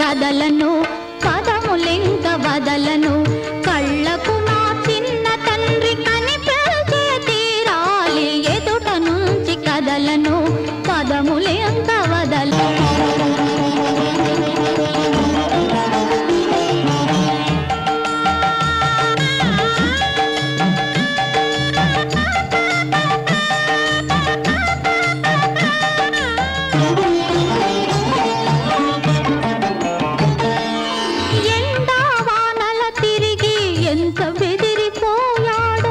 కదలను పదములింక వదలను కళ్ళకు నా చిన్న తండ్రి కనిపించే తీరాలి ఎదుట నుంచి కదలను పదములింక వదలను ఎండా వానల తిరిగి ఎంత బెదిరిపోయాడో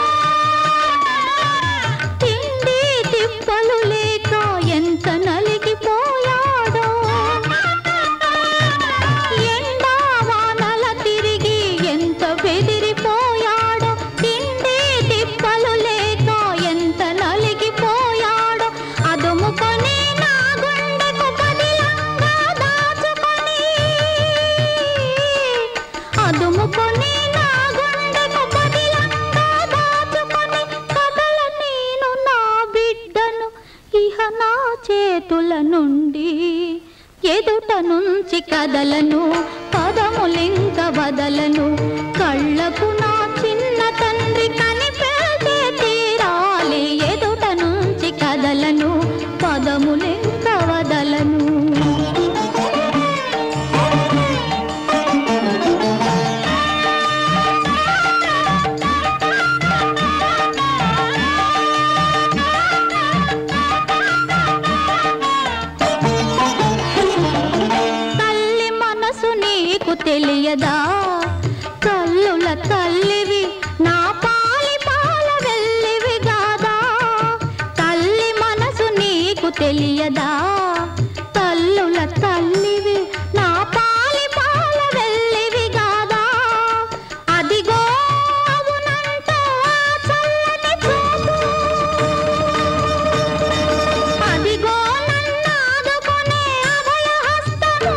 తిండి తిప్పలు లేక ఎంత నలిగిపోయాడో ఎండా వానల తిరిగి ఎంత బెదిరిపోయాడో తిండి తిప్పలు లేక ఎంత నలిగిపోయాడో అదుముకొని నా గుండెకు పదిలంగా దాచుకొని అదుముకొని నా గుండెకు పదిలంగా దాచుకొని కదల నేను నా బిడ్డను ఇహ నా చేతుల నుండి ఎదుట నుంచి కదలను పదములింక వదలను కళ్ళకు నా చిన్న తండ్రి కనిపెడితే తీరాలి ఎదుట నుంచి కదలను పదములింక వదలను తల్లి మనసు నీకు తెలియదా కల్లుల తల్లివి నా పాలి పాల వెళ్ళివి గాదా తల్లి మనసు నీకు తెలియదా తల్లుల తల్లివి నా పాలి పాల వెళ్ళివి గాదా అదిగో అవునంటూ ఆ చల్లని చూపు అదిగో నన్నాదుకునే అభయహస్తము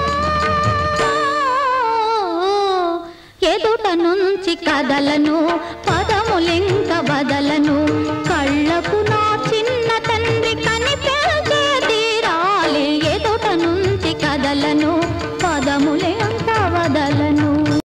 ఎదుట నుంచి కదలను పదములింక బదలను